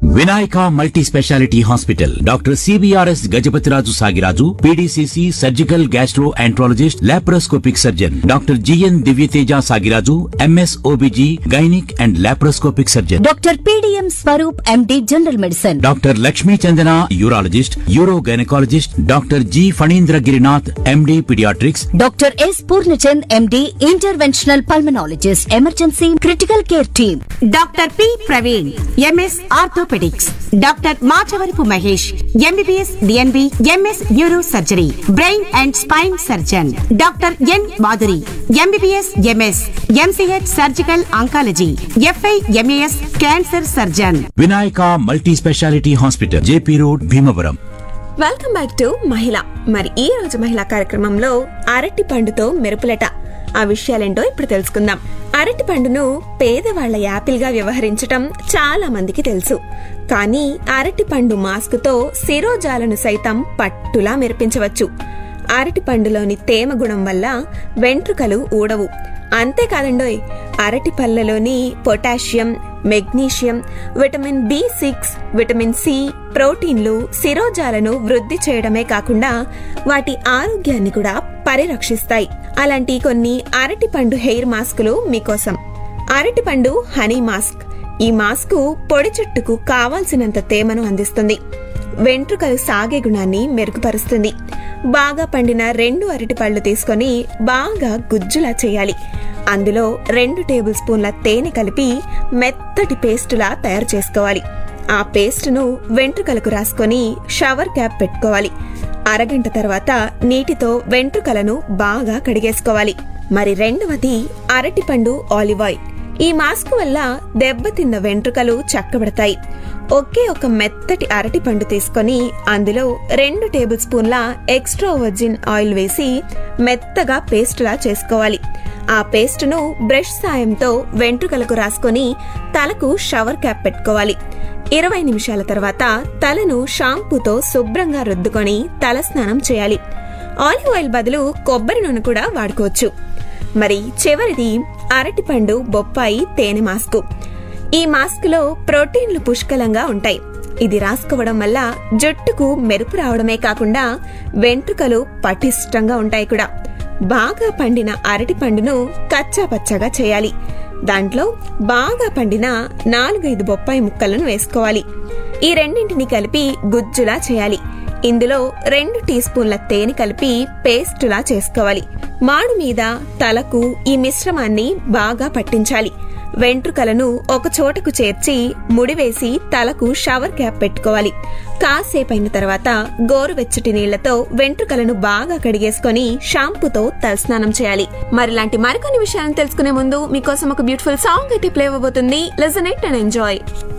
Vinayaka multi speciality hospital doctor CBRS Gajapathiraju Sagiraju PDCC surgical gastroenterologist laparoscopic surgeon doctor GN Divyateja Sagiraju MS OBG gynaec and laparoscopic surgeon doctor PDM Swaroop MD general medicine doctor Lakshmi Chandana urologist uro gynaecologist doctor G Phanindra Girinath MD paediatrics doctor S Purnachand MD interventional pulmonologist emergency critical care team doctor P Praveen MS orthopaedics doctor Machavarapu Mahesh MBBS DNB MS neuro surgery brain and spine surgeon doctor N Madhuri MBBS MS MCH surgical oncology FI MAS cancer surgeon Vinayaka multi speciality hospital JP road Bhimavaram welcome back to మహిళ మరి ఈ రోజు మహిళా కార్యక్రమంలో అరటి పండుతో మెరుపులట ఆ విషయాలేంటో ఇప్పుడు తెలుసుకుందాం అరటి పండును పేదవాళ్ల యాపిల్ గా వ్యవహరించటం చాలా మందికి తెలుసు కానీ అరటి పండు మాస్క్ తో శిరోజాలను సైతం పట్టులా మెరిపించవచ్చు అరటి పండులోని తేమ గుణం వల్ల వెంట్రుకలు ఊడవు అంతేకాదండోయ్ అరటి పళ్ళలోని potassium magnesium vitamin B six vitamin C ప్రోటీన్లు శిరోజాలను వృద్ధి చేయడమే కాకుండా వాటి ఆరోగ్యాన్ని కూడా పరిరక్షిస్తాయి అలాంటి కొన్ని అరటిపండు హెయిర్ మాస్కులు మీకోసం అరటిపండు హనీ మాస్క్ ఈ మాస్కు పొడి చెట్టుకు కావాల్సినంత తేమను అందిస్తుంది వెంట్రుకలు సాగే గుణాన్ని మెరుగుపరుస్తుంది బాగా పండిన రెండు అరటి పళ్ళు తీసుకొని బాగా గుజ్జులా చేయాలి అందులో రెండు టేబుల్ స్పూన్ల తేనె కలిపి మెత్తటి పేస్టులా తయారు చేసుకోవాలి ఆ పేస్టును వెంట్రుకలకు రాసుకొని షవర్ క్యాప్ పెట్టుకోవాలి అరగంట తర్వాత నీటితో వెంట్రుకలను బాగా కడిగేసుకోవాలి మరి రెండవది అరటిపండు ఆలివ్ ఆయిల్ ఈ మాస్క్ వల్ల దెబ్బతిన్న వెంట్రుకలు చక్కబడతాయి ఒకే ఒక మెత్తటి అరటి పండు తీసుకొని అందులో రెండు టేబుల్ స్పూన్ల ఎక్స్ట్రా వర్జిన్ ఆయిల్ వేసి మెత్తగా పేస్టులా చేసుకోవాలి ఆ పేస్టును బ్రష్ సాయంతో వెంట్రుకలకు రాసుకొని తలకు షవర్ క్యాప్ పెట్టుకోవాలి ఇరవై నిమిషాల తర్వాత తలను షాంపూతో శుభ్రంగా రుద్దుకొని తల స్నానం చేయాలి ఆలివ్ ఆయిల్ బదులు కొబ్బరి నూనె కూడా వాడుకోవచ్చు మరి చివరిది అరటిపండు బొప్పాయి తేనె మాస్కు ఈ మాస్కులో ప్రోటీన్లు పుష్కలంగా ఉంటాయి ఇది రాసుకోవడం వల్ల జుట్టుకు మెరుపు రావడమే కాకుండా వెంట్రుకలు పటిష్టంగా ఉంటాయి కూడా బాగా పండిన అరటి పండును కచ్చా పచ్చగా చేయాలి దాంట్లో బాగా పండిన నాలుగైదు బొప్పాయి ముక్కలను వేసుకోవాలి ఈ రెండింటిని కలిపి గుజ్జులా చేయాలి ఇందులో రెండు టీ స్పూన్ల తేనె కలిపి పేస్టులా చేసుకోవాలి మాడు మీద తలకు ఈ మిశ్రమాన్ని బాగా పట్టించాలి వెంట్రుకలను ఒక చోటకు చేర్చి ముడివేసి తలకు షవర్ క్యాప్ పెట్టుకోవాలి కాసేపైన తర్వాత గోరువెచ్చటి నీళ్లతో వెంట్రుకలను బాగా కడిగేసుకొని షాంపూతో తలస్నానం చేయాలి మరిలాంటి మరికొన్ని విషయాలను తెలుసుకునే ముందు మీకోసం ఒక బ్యూటిఫుల్ సాంగ్ అయితే ప్లే అవ్వబోతుంది లిజన్ ఇట్ అండ్ ఎంజాయ్